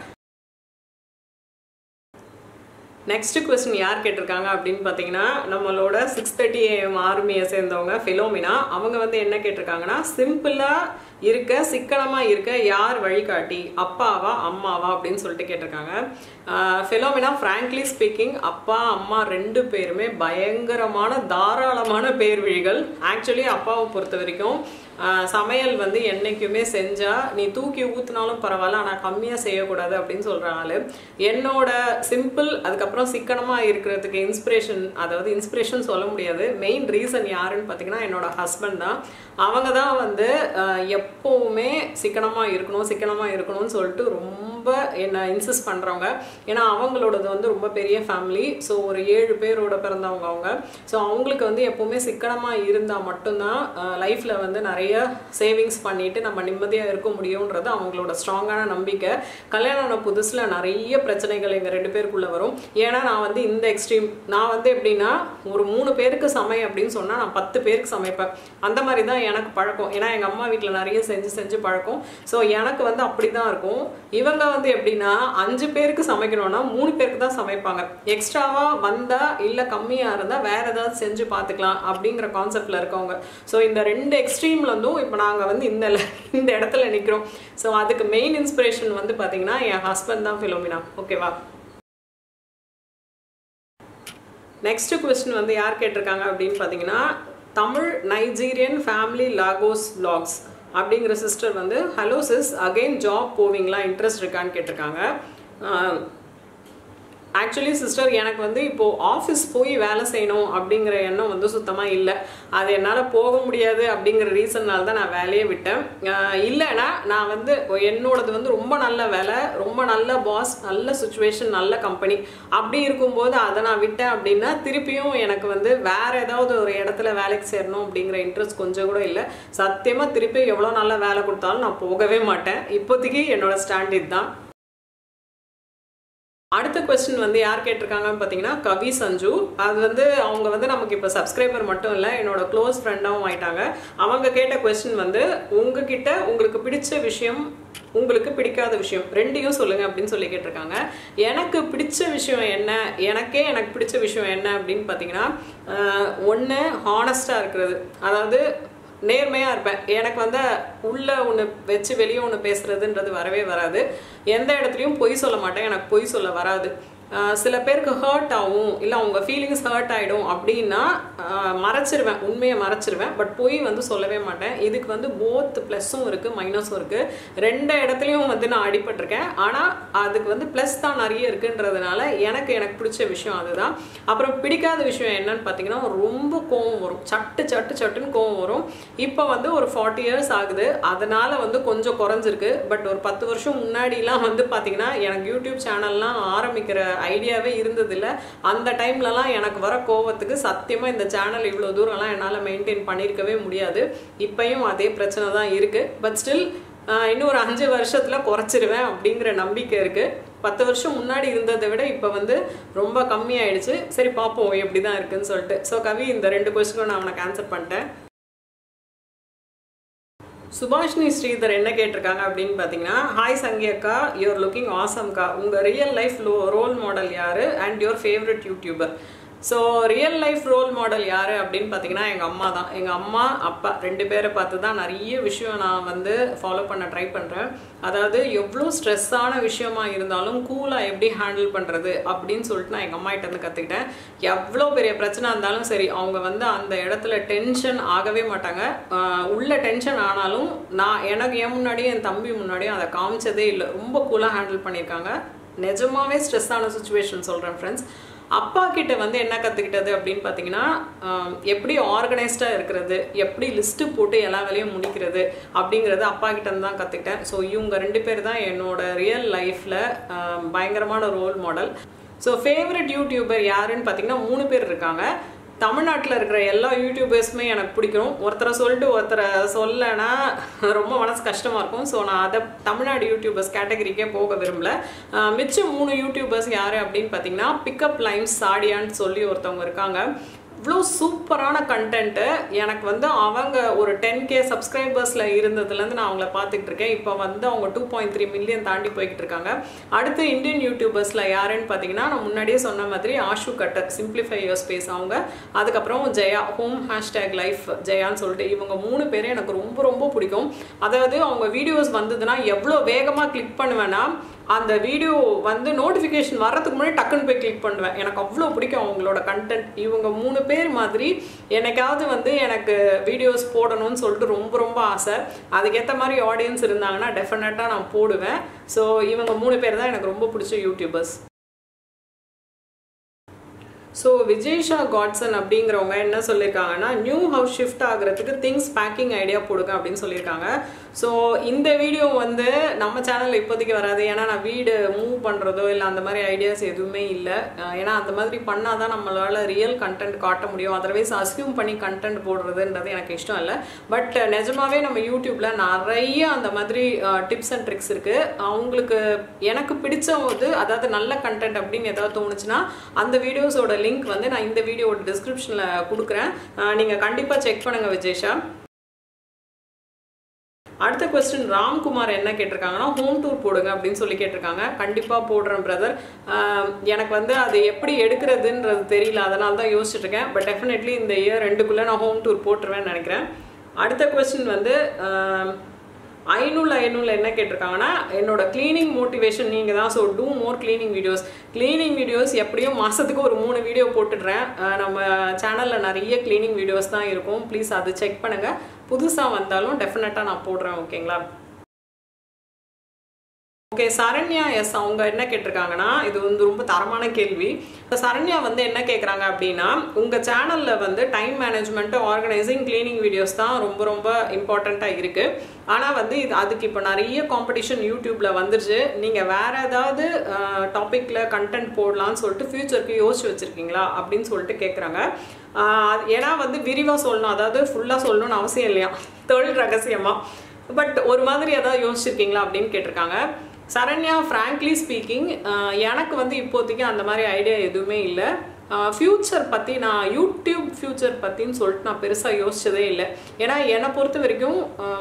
[SPEAKER 1] நெக்ஸ்ட் கொஸ்டின் யார் கேட்டிருக்காங்க அப்படின்னு பார்த்தீங்கன்னா நம்மளோட சிக்ஸ் தேர்ட்டி ஏஎம் ஆர்மியை சேர்ந்தவங்க ஃபிலோமினா அவங்க வந்து என்ன கேட்டிருக்காங்கன்னா சிம்பிளாக இருக்க சிக்கனமாக இருக்க யார் வழிகாட்டி அப்பாவா அம்மாவா அப்படின்னு சொல்லிட்டு கேட்டிருக்காங்க ஃபிலோமினா ஃப்ராங்க்லி ஸ்பீக்கிங் அப்பா அம்மா ரெண்டு பேருமே பயங்கரமான தாராளமான பேர்விழிகள் ஆக்சுவலி அப்பாவை பொறுத்த வரைக்கும் சமையல் வந்து என்றைக்குமே செஞ்சால் நீ தூக்கி ஊற்றினாலும் பரவாயில்ல ஆனால் கம்மியாக செய்யக்கூடாது அப்படின்னு சொல்கிற ஆள் என்னோட சிம்பிள் அதுக்கப்புறம் சிக்கனமாக இருக்கிறதுக்கு இன்ஸ்பிரேஷன் அதாவது இன்ஸ்பிரேஷன் சொல்ல முடியாது மெயின் ரீசன் யாருன்னு பார்த்தீங்கன்னா என்னோட ஹஸ்பண்ட் தான் அவங்க தான் வந்து எப்போவுமே சிக்கனமாக இருக்கணும் சிக்கனமாக இருக்கணும்னு சொல்லிட்டு ரொம்ப என்னை இன்சிஸ்ட் பண்ணுறவங்க ஏன்னா அவங்களோடது வந்து ரொம்ப பெரிய ஃபேமிலி ஸோ ஒரு ஏழு பேரோட பிறந்தவங்க அவங்க ஸோ அவங்களுக்கு வந்து எப்போவுமே சிக்கனமாக இருந்தால் மட்டும்தான் லைஃப்பில் வந்து நிறைய சேவிங்ஸ் பண்ணிட்டு நம்ம நிம்மதியாக இருக்க முடியுன்றது அவங்களோட ஸ்ட்ராங்கான நம்பிக்கை கல்யாணம் ஆன புதுசில் நிறைய பிரச்சனைகள் எங்கள் ரெண்டு பேருக்குள்ளே வரும் ஏன்னா நான் வந்து இந்த எக்ஸ்ட்ரீம் நான் வந்து எப்படின்னா ஒரு மூணு பேருக்கு சமை அப்படின்னு சொன்னால் நான் பத்து பேருக்கு சமைப்பேன் அந்த மாதிரி தான் எனக்கு பழக்கம் ஏன்னா எங்கள் அம்மா வீட்டில் நிறைய செஞ்சு செஞ்சு பழக்கம் ஸோ எனக்கு வந்து அப்படி தான் இருக்கும் இவங்க வந்து எப்படின்னா அஞ்சு பேருக்கு சமைக்கணும்னா மூணு பேருக்கு தான் சமைப்பாங்க எக்ஸ்ட்ராவாக வந்தால் இல்லை கம்மியாக இருந்தால் வேற ஏதாவது செஞ்சு பார்த்துக்கலாம் அப்படிங்கிற கான்செப்டில் இருக்கவங்க ஸோ இந்த ரெண்டு எக்ஸ்ட்ரீம்ல இருந்தும் இப்போ நாங்கள் வந்து இந்த இந்த இடத்துல நிற்கிறோம் ஸோ அதுக்கு மெயின் இன்ஸ்பிரேஷன் வந்து பார்த்தீங்கன்னா என் ஹஸ்பண்ட் தான் ஃபிலோமினா ஓகேவா நெக்ஸ்ட் கொஸ்டின் வந்து யார் கேட்டிருக்காங்க அப்படின்னு பார்த்தீங்கன்னா Tamil Nigerian family Lagos blogs அப்படிங்கிற சிஸ்டர் வந்து ஹலோ சிஸ் அகெயின் ஜாப் போவீங்களா இன்ட்ரெஸ்ட் இருக்கான்னு கேட்டிருக்காங்க ஆக்சுவலி சிஸ்டர் எனக்கு வந்து இப்போது ஆஃபீஸ் போய் வேலை செய்யணும் அப்படிங்கிற எண்ணம் வந்து சுத்தமாக இல்லை அது என்னால் போக முடியாது அப்படிங்கிற ரீசன்னால தான் நான் வேலையே விட்டேன் இல்லைன்னா நான் வந்து என்னோடது வந்து ரொம்ப நல்ல வேலை ரொம்ப நல்ல பாஸ் நல்ல சுச்சுவேஷன் நல்ல கம்பெனி அப்படி இருக்கும்போது அதை நான் விட்டேன் அப்படின்னா திருப்பியும் எனக்கு வந்து வேற ஏதாவது ஒரு இடத்துல வேலைக்கு சேரணும் அப்படிங்கிற இன்ட்ரெஸ்ட் கொஞ்சம் கூட இல்லை சத்தியமாக திருப்பி எவ்வளோ நல்ல வேலை கொடுத்தாலும் நான் போகவே மாட்டேன் இப்போதைக்கு என்னோட ஸ்டாண்ட் இதுதான் அடுத்த கொஸ்டின் வந்து யார் கேட்டிருக்காங்கன்னு பார்த்தீங்கன்னா கவி சஞ்சு அது வந்து அவங்க வந்து நமக்கு இப்போ சப்ஸ்கிரைபர் மட்டும் இல்லை என்னோட க்ளோஸ் ஃப்ரெண்டாகவும் ஆயிட்டாங்க அவங்க கேட்ட கொஸ்டின் வந்து உங்ககிட்ட உங்களுக்கு பிடிச்ச விஷயம் உங்களுக்கு பிடிக்காத விஷயம் ரெண்டையும் சொல்லுங்க அப்படின்னு சொல்லி கேட்டிருக்காங்க எனக்கு பிடிச்ச விஷயம் என்ன எனக்கே எனக்கு பிடிச்ச விஷயம் என்ன அப்படின்னு பார்த்தீங்கன்னா ஒன்று ஹானஸ்டாக இருக்கிறது அதாவது நேர்மையாக இருப்பேன் எனக்கு வந்து உள்ளே ஒன்று வச்சு வெளியே ஒன்று பேசுறதுன்றது வரவே வராது எந்த இடத்துலையும் பொய் சொல்ல மாட்டேன் எனக்கு பொய் சொல்ல வராது சில பேருக்கு ஹர்ட் ஆகும் இல்லை அவங்க ஃபீலிங்ஸ் ஹர்ட் ஆகிடும் அப்படின்னா மறைச்சிருவேன் உண்மையை மறைச்சிருவேன் பட் பொய் வந்து சொல்லவே மாட்டேன் இதுக்கு வந்து போத் ப்ளஸ்ஸும் இருக்குது மைனஸும் இருக்குது ரெண்டு இடத்துலையும் வந்து நான் அடிபட்டிருக்கேன் ஆனால் அதுக்கு வந்து ப்ளஸ் தான் நிறைய இருக்குன்றதுனால எனக்கு எனக்கு பிடிச்ச விஷயம் அதுதான் அப்புறம் பிடிக்காத விஷயம் என்னன்னு பார்த்தீங்கன்னா ரொம்ப கோவம் வரும் சட்டு சட்டு சட்டுன்னு கோவம் வரும் இப்போ வந்து ஒரு ஃபார்ட்டி இயர்ஸ் ஆகுது அதனால் வந்து கொஞ்சம் குறைஞ்சிருக்கு பட் ஒரு பத்து வருஷம் முன்னாடிலாம் வந்து பார்த்தீங்கன்னா எனக்கு யூடியூப் சேனல்லாம் ஆரம்பிக்கிற ஐடியாவே இருந்ததில்ல அந்த டைம்லலாம் எனக்கு வர கோவத்துக்கு சத்தியமாக இந்த சேனல் இவ்வளோ தூரம்லாம் என்னால் மெயின்டைன் பண்ணியிருக்கவே முடியாது இப்பயும் அதே பிரச்சனை தான் இருக்குது பட் ஸ்டில் இன்னும் ஒரு அஞ்சு வருஷத்தில் குறைச்சிருவேன் அப்படிங்கிற நம்பிக்கை இருக்குது பத்து வருஷம் முன்னாடி இருந்ததை விட இப்போ வந்து ரொம்ப கம்மியாயிடுச்சு சரி பார்ப்போம் எப்படி தான் இருக்குன்னு சொல்லிட்டு ஸோ கவி இந்த ரெண்டு கொஸ்டினும் நான் அவனுக்கு ஆன்சர் பண்ணிட்டேன் சுபாஷினி ஸ்ரீதர் என்ன கேட்டிருக்காங்க அப்படின்னு பார்த்தீங்கன்னா ஹாய் சங்கி அக்கா யூஆர் லுக்கிங் ஆசம்க்கா உங்கள் ரியல் லைஃப் லோ ரோல் மாடல் யார் and your favourite YouTuber so real life role model யார் அப்படின்னு பார்த்தீங்கன்னா எங்கள் அம்மா தான் எங்கள் அம்மா அப்பா ரெண்டு பேரை பார்த்து தான் நிறைய விஷயம் நான் வந்து ஃபாலோ பண்ண ட்ரை பண்ணுறேன் அதாவது எவ்வளோ ஸ்ட்ரெஸ்ஸான விஷயமா இருந்தாலும் கூலாக எப்படி ஹேண்டில் பண்ணுறது அப்படின்னு சொல்லிட்டு நான் எங்கள் அம்மா கிட்ட இருந்து கற்றுக்கிட்டேன் எவ்வளோ பெரிய பிரச்சனை இருந்தாலும் சரி அவங்க வந்து அந்த இடத்துல டென்ஷன் ஆகவே மாட்டாங்க உள்ள டென்ஷன் ஆனாலும் நான் எனக்கு என் முன்னாடியும் என் தம்பி முன்னாடியும் அதை காமிச்சதே இல்லை ரொம்ப கூலாக ஹேண்டில் பண்ணியிருக்காங்க நிஜமாவே ஸ்ட்ரெஸ்ஸான சுச்சுவேஷன் சொல்கிறேன் ஃப்ரெண்ட்ஸ் அப்பா கிட்ட வந்து என்ன கற்றுக்கிட்டது அப்படின்னு பார்த்தீங்கன்னா எப்படி ஆர்கனைஸ்டாக இருக்கிறது எப்படி லிஸ்ட்டு போட்டு எல்லா வேலையும் முடிக்கிறது அப்படிங்கிறது அப்பா கிட்ட இருந்து தான் கற்றுக்கிட்டேன் ஸோ இவங்க ரெண்டு பேர் தான் என்னோட ரியல் லைஃப்பில் பயங்கரமான role model so favourite YouTuber யாருன்னு பார்த்தீங்கன்னா மூணு பேர் இருக்காங்க தமிழ்நாட்டில் இருக்கிற எல்லா யூடியூபர்ஸுமே எனக்கு பிடிக்கும் ஒருத்தரை சொல்லிட்டு ஒருத்தரை சொல்லனா ரொம்ப மனசு கஷ்டமாக இருக்கும் ஸோ நான் அதை தமிழ்நாடு யூடியூபர்ஸ் கேட்டகரிக்கே போக விரும்பல மிச்சம் மூணு யூடியூபர்ஸ் யார் அப்படின்னு பார்த்தீங்கன்னா பிக்கப் லைன்ஸ் சாடியான்னு சொல்லி ஒருத்தவங்க இருக்காங்க அவ்வளோ சூப்பரான கண்டென்ட்டு எனக்கு வந்து அவங்க ஒரு டென் கே சப்ஸ்கிரைபர்ஸில் இருந்ததுலேருந்து நான் அவங்கள பார்த்துட்டு இருக்கேன் இப்போ வந்து அவங்க டூ பாயிண்ட் த்ரீ மில்லியன் தாண்டி போய்கிட்டு இருக்காங்க அடுத்து இந்தியன் யூடியூபர்ஸில் யாருன்னு பார்த்தீங்கன்னா நான் முன்னாடியே சொன்ன மாதிரி ஆஷு கட்டர் சிம்பிளிஃபை யுவர் ஸ்பேஸ் அவங்க அதுக்கப்புறம் ஜெயா ஹோம் ஹேஷ்டேக் லைஃப் ஜெயான்னு சொல்லிட்டு இவங்க மூணு பேரும் எனக்கு ரொம்ப ரொம்ப பிடிக்கும் அதாவது அவங்க வீடியோஸ் வந்ததுன்னா எவ்வளோ வேகமாக கிளிக் பண்ணுவேன்னா அந்த வீடியோ வந்து நோட்டிஃபிகேஷன் வர்றதுக்கு முன்னாடி டக்குன்னு போய் கிளிக் பண்ணுவேன் எனக்கு அவ்வளோ பிடிக்கும் அவங்களோட கண்டென்ட் இவங்க மூணு பேர் மாதிரி எனக்காவது வந்து எனக்கு வீடியோஸ் போடணும்னு சொல்லிட்டு ரொம்ப ரொம்ப ஆசை அதுக்கேற்ற மாதிரி ஆடியன்ஸ் இருந்தாங்கன்னா டெஃபினட்டாக நான் போடுவேன் ஸோ இவங்க மூணு பேர் தான் எனக்கு ரொம்ப பிடிச்ச யூடியூபர்ஸ் ஸோ விஜய்ஷா காட்சன் அப்படிங்கிறவங்க என்ன சொல்லியிருக்காங்கன்னா நியூ ஹவுஸ் ஷிஃப்ட் ஆகுறதுக்கு திங்ஸ் பேக்கிங் ஐடியா போடுங்க அப்படின்னு சொல்லியிருக்காங்க ஸோ இந்த வீடியோ வந்து நம்ம சேனலில் இப்போதைக்கு வராது ஏன்னா நான் வீடு மூவ் பண்ணுறதோ இல்லை அந்த மாதிரி ஐடியாஸ் எதுவுமே இல்லை ஏன்னா அந்த மாதிரி பண்ணால் தான் நம்மளால் ரியல் கண்டென்ட் காட்ட முடியும் அதர்வைஸ் அஸ்யூம் பண்ணி கண்டென்ட் போடுறதுன்றது எனக்கு இஷ்டம் இல்லை பட் நிஜமாவே நம்ம யூடியூப்பில் நிறைய அந்த மாதிரி டிப்ஸ் அண்ட் ட்ரிக்ஸ் இருக்குது அவங்களுக்கு எனக்கு பிடிச்ச போது அதாவது நல்ல கண்டென்ட் அப்படின்னு ஏதாவது தோணுச்சுன்னா அந்த வீடியோஸோட லிங்க் வந்து நான் இந்த வீடியோட டிஸ்கிரிப்ஷனில் கொடுக்குறேன் நீங்கள் கண்டிப்பாக செக் பண்ணுங்கள் விஜேஷா அடுத்த கொஸ்டின் ராம்குமார் என்ன கேட்டிருக்காங்கன்னா ஹோம் டூர் போடுங்க அப்படின்னு சொல்லி கேட்டிருக்காங்க கண்டிப்பாக போடுறேன் பிரதர் எனக்கு வந்து அது எப்படி எடுக்கிறதுன்றது தெரியல அதனால தான் யோசிச்சுட்டு இருக்கேன் பட் டெஃபினெட்லி இந்த இயர் ரெண்டுக்குள்ளே நான் ஹோம் டூர் போட்டுருவேன்னு நினைக்கிறேன் அடுத்த கொஸ்டின் வந்து ஐநூல் ஐநூல் என்ன கேட்டிருக்காங்கன்னா என்னோட கிளீனிங் மோட்டிவேஷன் நீங்கள் தான் so do more cleaning videos cleaning videos எப்படியும் மாதத்துக்கு ஒரு மூணு வீடியோ போட்டுடுறேன் நம்ம சேனலில் நிறைய கிளீனிங் வீடியோஸ் தான் இருக்கும் ப்ளீஸ் அது செக் பண்ணுங்கள் புதுசாக வந்தாலும் டெஃபினட்டாக நான் போடுறேன் ஓகேங்களா ஓகே சரண்யா எஸ் அவங்க என்ன கேட்டிருக்காங்கன்னா இது வந்து ரொம்ப தரமான கேள்வி இப்போ சரண்யா வந்து என்ன கேட்குறாங்க அப்படின்னா உங்கள் சேனலில் வந்து time management organising cleaning videos தான் ரொம்ப ரொம்ப இம்பார்ட்டண்ட்டாக இருக்குது ஆனால் வந்து இது அதுக்கு இப்போ நிறைய காம்படிஷன் யூடியூப்பில் வந்துருச்சு நீங்கள் வேறு ஏதாவது டாப்பிக்கில் கண்டென்ட் போடலான்னு சொல்லிட்டு ஃப்யூச்சருக்கு யோசிச்சு வச்சுருக்கீங்களா அப்படின்னு சொல்லிட்டு கேட்குறாங்க ஏன்னா வந்து விரிவாக சொல்லணும் அதாவது ஃபுல்லாக சொல்லணும்னு அவசியம் இல்லையா தொழில் ரகசியமாக பட் ஒரு மாதிரி ஏதாவது யோசிச்சிருக்கீங்களா அப்படின்னு கேட்டிருக்காங்க சரண்யா ஃப்ராங்க்லி ஸ்பீக்கிங் எனக்கு வந்து இப்போதைக்கு அந்த மாதிரி ஐடியா எதுவுமே இல்லை ஃப்யூச்சர் பற்றி நான் யூடியூப் ஃப்யூச்சர் பற்றின்னு சொல்லிட்டு நான் பெருசாக யோசிச்சதே இல்லை ஏன்னா என்னை பொறுத்த வரைக்கும்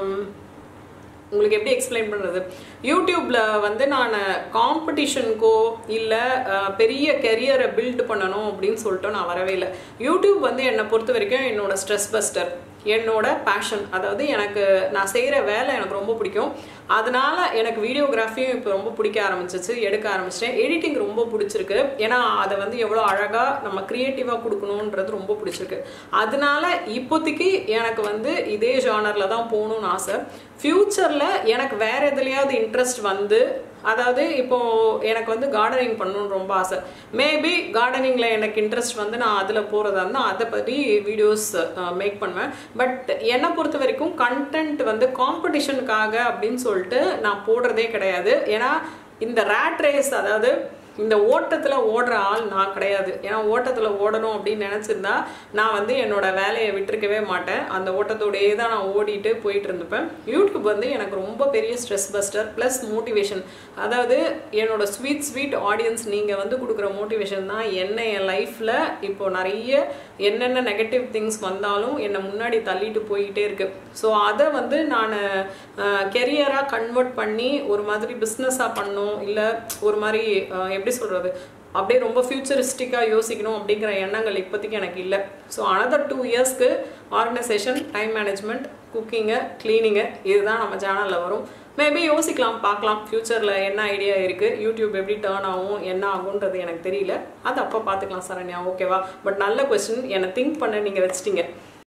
[SPEAKER 1] உங்களுக்கு எப்படி எக்ஸ்பிளைன் பண்ணுறது யூடியூப்பில் வந்து நான் காம்படிஷனுக்கோ இல்லை பெரிய கெரியரை பில்ட் பண்ணணும் அப்படின்னு சொல்லிட்டு நான் வரவே இல்லை யூடியூப் வந்து என்னை பொறுத்த வரைக்கும் என்னோட ஸ்ட்ரெஸ் பஸ்டர் என்னோட பேஷன் அதாவது எனக்கு நான் செய்கிற வேலை எனக்கு ரொம்ப பிடிக்கும் அதனால எனக்கு வீடியோகிராஃபியும் இப்போ ரொம்ப பிடிக்க ஆரம்பிச்சிச்சு எடுக்க ஆரம்பிச்சிட்டேன் எடிட்டிங் ரொம்ப பிடிச்சிருக்கு ஏன்னா அதை வந்து எவ்வளோ அழகாக நம்ம க்ரியேட்டிவாக கொடுக்கணுன்றது ரொம்ப பிடிச்சிருக்கு அதனால இப்போதைக்கு எனக்கு வந்து இதே ஜானரில் தான் போகணும்னு ஆசை ஃப்யூச்சரில் எனக்கு வேறு எதுலையாவது இன்ட்ரெஸ்ட் வந்து அதாவது இப்போ எனக்கு வந்து கார்டனிங் பண்ணணும்னு ரொம்ப ஆசை மேபி கார்டனிங்கில் எனக்கு இன்ட்ரெஸ்ட் வந்து நான் அதில் போகிறதா இருந்தால் அதை பற்றி வீடியோஸ் மேக் பண்ணுவேன் பட் என்னை பொறுத்த வரைக்கும் கண்டென்ட் வந்து காம்படிஷனுக்காக அப்படின்னு சொல்லிட்டு நான் போடுறதே கிடையாது ஏன்னா இந்த ரேட் ரேஸ் அதாவது இந்த ஓட்டத்தில் ஓடுற ஆள் நான் கிடையாது ஏன்னா ஓட்டத்தில் ஓடணும் அப்படின்னு நினச்சிருந்தா நான் வந்து என்னோட வேலையை விட்டுருக்கவே மாட்டேன் அந்த ஓட்டத்தோடையே தான் நான் ஓடிட்டு போயிட்டு இருந்துப்பேன் யூடியூப் வந்து எனக்கு ரொம்ப பெரிய ஸ்ட்ரெஸ் பஸ்டர் ப்ளஸ் மோட்டிவேஷன் அதாவது என்னோட ஸ்வீட் ஸ்வீட் ஆடியன்ஸ் நீங்கள் வந்து கொடுக்குற மோட்டிவேஷன் தான் என்ன என் லைஃப்பில் இப்போ நிறைய என்னென்ன நெகட்டிவ் திங்ஸ் வந்தாலும் என்னை முன்னாடி தள்ளிட்டு போயிட்டே இருக்கு ஸோ அதை வந்து நான் கெரியராக கன்வெர்ட் பண்ணி ஒரு மாதிரி பிஸ்னஸாக பண்ணணும் இல்லை ஒரு மாதிரி எப்படி சொல்கிறது அப்படியே ரொம்ப ஃபியூச்சரிஸ்டிக்காக யோசிக்கணும் அப்படிங்கிற எண்ணங்கள் இப்போதைக்கு எனக்கு இல்லை ஸோ அனதர் டூ இயர்ஸ்க்கு organisation time management cooking cleaning இதுதான் நம்ம சேனலில் வரும் மேபி யோசிக்கலாம் பார்க்கலாம் ஃப்யூச்சரில் என்ன ஐடியா இருக்குது யூடியூப் எப்படி டேர்ன் ஆகும் என்ன ஆகுன்றது எனக்கு தெரியல அது அப்போ பார்த்துக்கலாம் சரண்யா ஓகேவா பட் நல்ல கொஸ்டின் என்னை திங்க் பண்ண நீங்கள் வச்சிட்டீங்க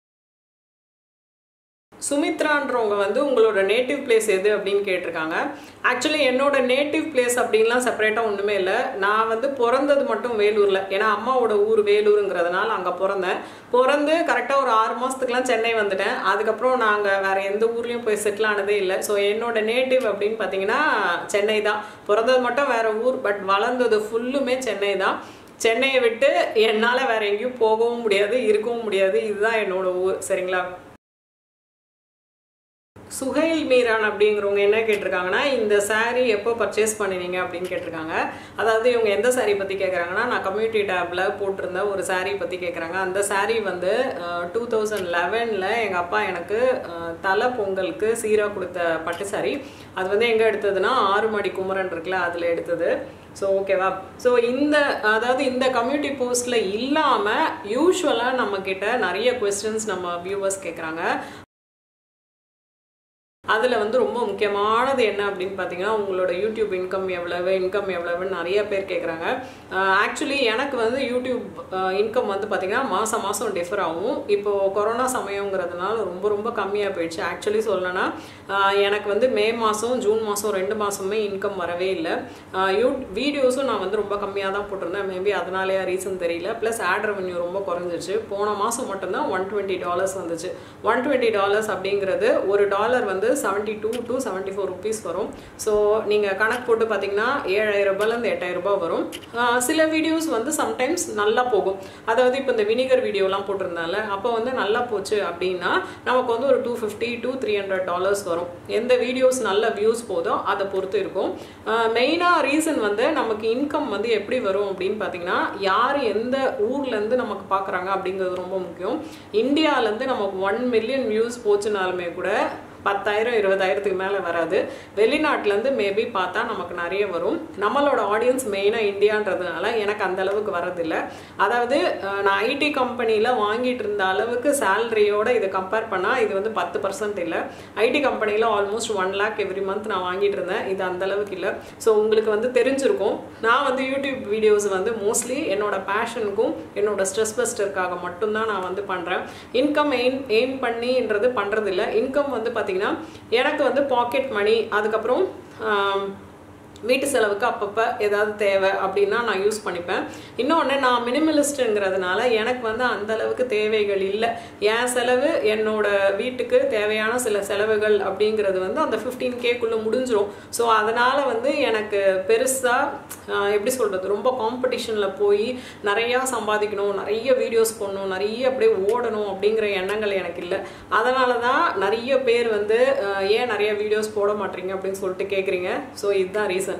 [SPEAKER 1] சுமித்ரான்றவங்க வந்து உங்களோட நேட்டிவ் பிளேஸ் எது அப்படின்னு கேட்டிருக்காங்க ஆக்சுவலி என்னோட நேட்டிவ் பிளேஸ் அப்படின்லாம் செப்பரேட்டாக ஒன்றுமே இல்லை நான் வந்து பிறந்தது மட்டும் வேலூரில் ஏன்னா அம்மாவோட ஊர் வேலூருங்கிறதுனால அங்கே பிறந்தேன் பிறந்து கரெக்டாக ஒரு ஆறு மாதத்துக்குலாம் சென்னை வந்துட்டேன் அதுக்கப்புறம் நாங்கள் வேறு எந்த ஊர்லேயும் போய் செட்டில் ஆனதே இல்லை ஸோ என்னோட நேட்டிவ் அப்படின்னு பார்த்தீங்கன்னா சென்னை தான் பிறந்தது மட்டும் வேறு ஊர் பட் வளர்ந்தது ஃபுல்லுமே சென்னை தான் சென்னையை விட்டு என்னால் வேறு எங்கேயும் போகவும் முடியாது இருக்கவும் முடியாது இதுதான் என்னோட ஊர் சரிங்களா சுஹைல் மீரான் அப்படிங்கிறவங்க என்ன கேட்டிருக்காங்கன்னா இந்த saree எப்போ பர்ச்சேஸ் பண்ணினீங்க அப்படின்னு கேட்டிருக்காங்க அதாவது இவங்க எந்த saree பற்றி கேட்குறாங்கன்னா நான் கம்யூனிட்டி டேப்பில் போட்டிருந்த ஒரு saree பற்றி கேட்குறாங்க அந்த saree வந்து டூ தௌசண்ட் லெவனில் எங்கள் அப்பா எனக்கு அஹ், தலை பொங்கலுக்கு சீராக கொடுத்த பட்டு saree அது வந்து எங்கே எடுத்ததுன்னா ஆறுமடி குமரன் இருக்குல்ல அதில் எடுத்தது ஸோ ஓகேவா ஸோ இந்த அதாவது இந்த கம்யூனிட்டி போஸ்ட்டில் இல்லாமல் யூஸ்வலாக நம்மக்கிட்ட நிறைய கொஸ்டின்ஸ் நம்ம வியூவர்ஸ் கேட்குறாங்க அதில் வந்து ரொம்ப முக்கியமானது என்ன அப்படின்னு பார்த்தீங்கன்னா உங்களோட யூடியூப் இன்கம் எவ்வளவு இன்கம் எவ்வளவுன்னு நிறைய பேர் கேட்குறாங்க ஆக்சுவலி எனக்கு வந்து யூடியூப் இன்கம் வந்து பார்த்தீங்கன்னா மாதம் மாதம் டிஃபர் ஆகும் இப்போது கொரோனா சமயங்கிறதுனால ரொம்ப ரொம்ப கம்மியாக போயிடுச்சு ஆக்சுவலி சொல்லணும்னா ஆஹ் எனக்கு வந்து மே மாதம் ஜூன் மாதம் ரெண்டு மாதமுமே இன்கம் வரவே இல்லை யூ வீடியோஸும் நான் வந்து ரொம்ப கம்மியாக தான் போட்டிருந்தேன் மேபி அதனாலேயா ரீசன் தெரியல ப்ளஸ் ஆட் ரெவன்யூ ரொம்ப குறைஞ்சிச்சு போன மாதம் மட்டும்தான் ஒன் டுவெண்ட்டி டாலர்ஸ் வந்துச்சு ஒன் டுவெண்ட்டி டாலர்ஸ் அப்படிங்கிறது ஒரு டாலர் வந்து seventy two to seventy four rupees வரும் ஸோ நீங்கள் கணக்கு போட்டு பார்த்தீங்கன்னா ஏழாயிரம் ரூபாயிலேருந்து எட்டாயிரம் ரூபாய் வரும் ஆஹ் சில வீடியோஸ் வந்து சம்டைம்ஸ் நல்லா போகும் அதாவது இப்போ இந்த வினிகர் வீடியோலாம் போட்டிருந்தால அப்போ வந்து நல்லா போச்சு அப்படின்னா நமக்கு வந்து ஒரு two fifty two three hundred dollars வரும் எந்த வீடியோஸ் நல்ல வியூஸ் போதோ அதை பொறுத்து இருக்கும் மெயினாக ரீசன் வந்து நமக்கு இன்கம் வந்து எப்படி வரும் அப்படின்னு பார்த்தீங்கன்னா யார் எந்த ஊர்லேருந்து நமக்கு பார்க்குறாங்க அப்படிங்கிறது ரொம்ப முக்கியம் இந்தியாவிலேருந்து நமக்கு ஒன் மில்லியன் வியூஸ் போச்சுனாலுமே கூட பத்தாயிரம் இருபதாயிரத்துக்கு மேலே வராது வெளிநாட்டிலேருந்து மேபி பார்த்தா நமக்கு நிறைய வரும் நம்மளோட ஆடியன்ஸ் மெயினாக இந்தியான்றதுனால எனக்கு அந்த அளவுக்கு வரதில்லை அதாவது அஹ், நான் ஐடி கம்பெனியில் வாங்கிட்டு இருந்த அளவுக்கு சேலரியோட இதை கம்பேர் பண்ணால் இது வந்து பத்து பர்சன்ட் இல்லை ஐடி கம்பெனியில் almost one lakh every month நான் வாங்கிட்டு இருந்தேன் இது அந்த அளவுக்கு இல்லை ஸோ உங்களுக்கு வந்து தெரிஞ்சிருக்கும் நான் வந்து யூடியூப் வீடியோஸ் வந்து மோஸ்ட்லி என்னோட பேஷனுக்கும் என்னோட ஸ்ட்ரெஸ் பஸ்டருக்காக மட்டும்தான் நான் வந்து பண்ணுறேன் இன்கம் எய்ம் எய்ம் பண்ணின்றது பண்ணுறதில்ல இன்கம் வந்து பார்த்திங்கன்னா எனக்கு வந்து பாக்கெட் மணி அதுக்கப்புறம் ஆம், வீட்டு செலவுக்கு அப்பப்போ ஏதாவது தேவை அப்படின்னா நான் யூஸ் பண்ணிப்பேன் இன்னொன்று நான் மினிமலிஸ்ட்டுங்கிறதுனால எனக்கு வந்து அந்த அளவுக்கு தேவைகள் இல்லை என் செலவு என்னோட வீட்டுக்கு தேவையான சில செலவுகள் அப்படிங்கிறது வந்து அந்த ஃபிஃப்டீன் கேக்குள்ளே முடிஞ்சிரும் ஸோ அதனால் வந்து எனக்கு பெருசாக எப்படி சொல்கிறது ரொம்ப காம்படிஷனில் போய் நிறையா சம்பாதிக்கணும் நிறைய வீடியோஸ் போடணும் நிறைய அப்படியே ஓடணும் அப்படிங்கிற எண்ணங்கள் எனக்கு இல்லை அதனால தான் நிறைய பேர் வந்து அஹ், ஏன் நிறைய வீடியோஸ் போட மாட்டீங்க அப்படின்னு சொல்லிட்டு கேட்குறீங்க ஸோ இதுதான் ரீசன்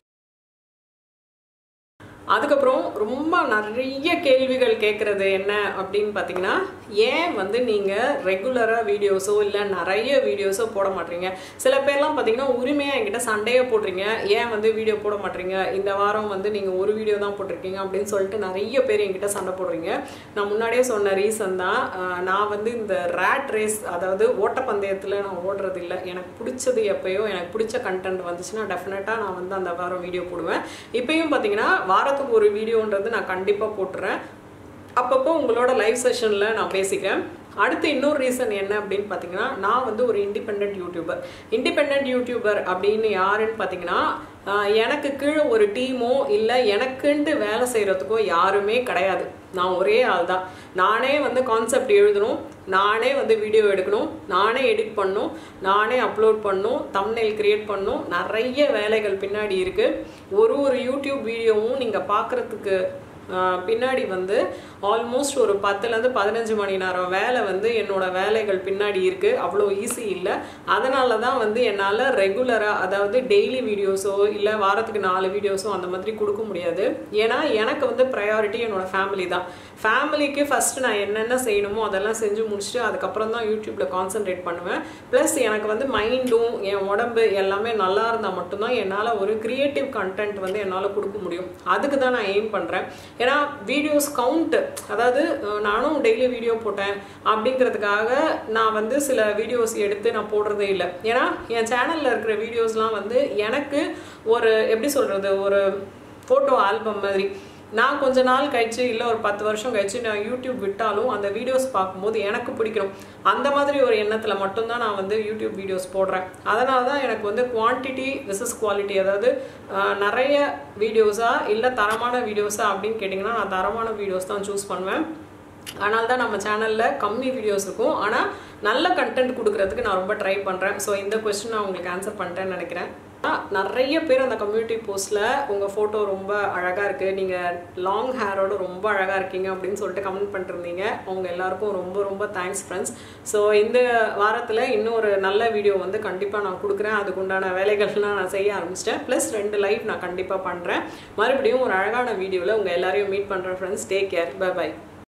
[SPEAKER 1] அதுக்கப்புறம் ரொம்ப நிறைய கேள்விகள் கேட்குறது என்ன அப்படின்னு பார்த்தீங்கன்னா ஏன் வந்து நீங்கள் ரெகுலராக வீடியோஸோ இல்லை நிறைய வீடியோஸோ போட மாட்டீங்க சில பேர்லாம் பார்த்தீங்கன்னா உரிமையாக என்கிட்ட சண்டையே போடுறீங்க ஏன் வந்து வீடியோ போட மாட்டீங்க இந்த வாரம் வந்து நீங்கள் ஒரு வீடியோ தான் போட்டிருக்கீங்க அப்படின்னு சொல்லிட்டு நிறைய பேர் என்கிட்ட சண்டை போடுறீங்க நான் முன்னாடியே சொன்ன ரீசன் தான் ஆஹ், நான் வந்து இந்த ரேட் ரேஸ் அதாவது ஓட்டப்பந்தயத்தில் நான் ஓடுறது இல்லை எனக்கு பிடிச்சது எப்பயோ எனக்கு பிடிச்ச கண்டென்ட் வந்துச்சுன்னா டெஃபினட்டாக நான் வந்து அந்த வாரம் வீடியோ போடுவேன் இப்பயும் பார்த்தீங்கன்னா வாரத்துக்கு ஒரு வீடியோன்றது நான் கண்டிப்பாக போட்டுறேன் அப்பப்போ உங்களோட லைவ் செஷனில் நான் பேசிக்கிறேன் அடுத்து இன்னொரு ரீசன் என்ன அப்படின்னு பார்த்தீங்கன்னா நான் வந்து ஒரு இண்டிபெண்ட் யூடியூபர் இண்டிபெண்ட் யூடியூபர் அப்படின்னு யாருன்னு பார்த்தீங்கன்னா ஆஹ், எனக்கு கீழே ஒரு டீமோ இல்லை எனக்குன்ட்டு வேலை செய்கிறதுக்கோ யாருமே கிடையாது நான் ஒரே ஆள் தான் நானே வந்து கான்செப்ட் எழுதணும் நானே வந்து வீடியோ எடுக்கணும் நானே எடிட் பண்ணணும் நானே அப்லோட் பண்ணணும் தம்ப்நெயில் கிரியேட் பண்ணணும் நிறைய வேலைகள் பின்னாடி இருக்குது ஒரு ஒரு யூடியூப் வீடியோவும் நீங்கள் பார்க்குறதுக்கு ஆஹ் பின்னாடி வந்து ஆல்மோஸ்ட் ஒரு பத்துலேருந்து பதினஞ்சு மணி நேரம் வேலை வந்து என்னோட வேலைகள் பின்னாடி இருக்குது அவ்வளோ ஈஸி இல்லை அதனால தான் வந்து என்னால் ரெகுலராக அதாவது டெய்லி வீடியோஸோ இல்லை வாரத்துக்கு நாலு வீடியோஸோ அந்த மாதிரி கொடுக்க முடியாது ஏன்னா எனக்கு வந்து ப்ரையாரிட்டி என்னோட ஃபேமிலி தான் ஃபேமிலிக்கு ஃபஸ்ட்டு நான் என்னென்ன செய்யணுமோ அதெல்லாம் செஞ்சு முடிச்சுட்டு அதுக்கப்புறம் தான் யூடியூப்பில் கான்சென்ட்ரேட் பண்ணுவேன் ப்ளஸ் எனக்கு வந்து மைண்டும் என் உடம்பு எல்லாமே நல்லா இருந்தால் மட்டும்தான் என்னால் ஒரு கிரியேட்டிவ் கண்டென்ட் வந்து என்னால் கொடுக்க முடியும் அதுக்கு தான் நான் எய்ம் பண்ணுறேன் ஏன்னா வீடியோஸ் கவுண்ட் அதாவது அஹ், நானும் டெய்லி வீடியோ போட்டேன் அப்படிங்கிறதுக்காக நான் வந்து சில வீடியோஸ் எடுத்து நான் போடுறதே இல்லை ஏன்னா என் சேனலில் இருக்கிற வீடியோஸ்லாம் வந்து எனக்கு ஒரு எப்படி சொல்கிறது ஒரு ஃபோட்டோ ஆல்பம் மாதிரி நான் கொஞ்ச நாள் கழிச்சு இல்லை ஒரு பத்து வருஷம் கழிச்சு நான் யூடியூப் விட்டாலும் அந்த வீடியோஸ் பார்க்கும்போது எனக்கு பிடிக்கணும் அந்த மாதிரி ஒரு எண்ணத்தில் மட்டும்தான் நான் வந்து யூடியூப் வீடியோஸ் போடுறேன் அதனால தான் எனக்கு வந்து குவான்டிட்டி விசஸ் குவாலிட்டி அதாவது ஆஹ், நிறைய வீடியோஸா இல்லை தரமான வீடியோஸா அப்படின்னு கேட்டிங்கன்னா நான் தரமான வீடியோஸ் தான் சூஸ் பண்ணுவேன் அதனால தான் நம்ம சேனலில் கம்மி வீடியோஸ் இருக்கும் ஆனால் நல்ல கண்டென்ட் கொடுக்கறதுக்கு நான் ரொம்ப ட்ரை பண்ணுறேன் ஸோ இந்த கொஸ்டின் நான் உங்களுக்கு ஆன்சர் பண்ணிட்டேன்னு நினைக்கிறேன் நிறைய பேர் அந்த கம்யூனிட்டி போஸ்ட்டில் உங்கள் ஃபோட்டோ ரொம்ப அழகாக இருக்குது நீங்கள் லாங் ஹேரோட ரொம்ப அழகாக இருக்கீங்க அப்படின்னு சொல்லிட்டு கமெண்ட் பண்ணிருந்தீங்க அவங்க எல்லாருக்கும் ரொம்ப ரொம்ப தேங்க்ஸ் ஃப்ரெண்ட்ஸ் ஸோ இந்த வாரத்தில் இன்னும் ஒரு நல்ல வீடியோ வந்து கண்டிப்பாக நான் கொடுக்குறேன் அதுக்குண்டான வேலைகள்லாம் நான் செய்ய ஆரம்பிச்சிட்டேன் ப்ளஸ் ரெண்டு லைவ் நான் கண்டிப்பாக பண்ணுறேன் மறுபடியும் ஒரு அழகான வீடியோவில் உங்கள் எல்லாரையும் மீட் பண்ணுறேன் friends take care bye by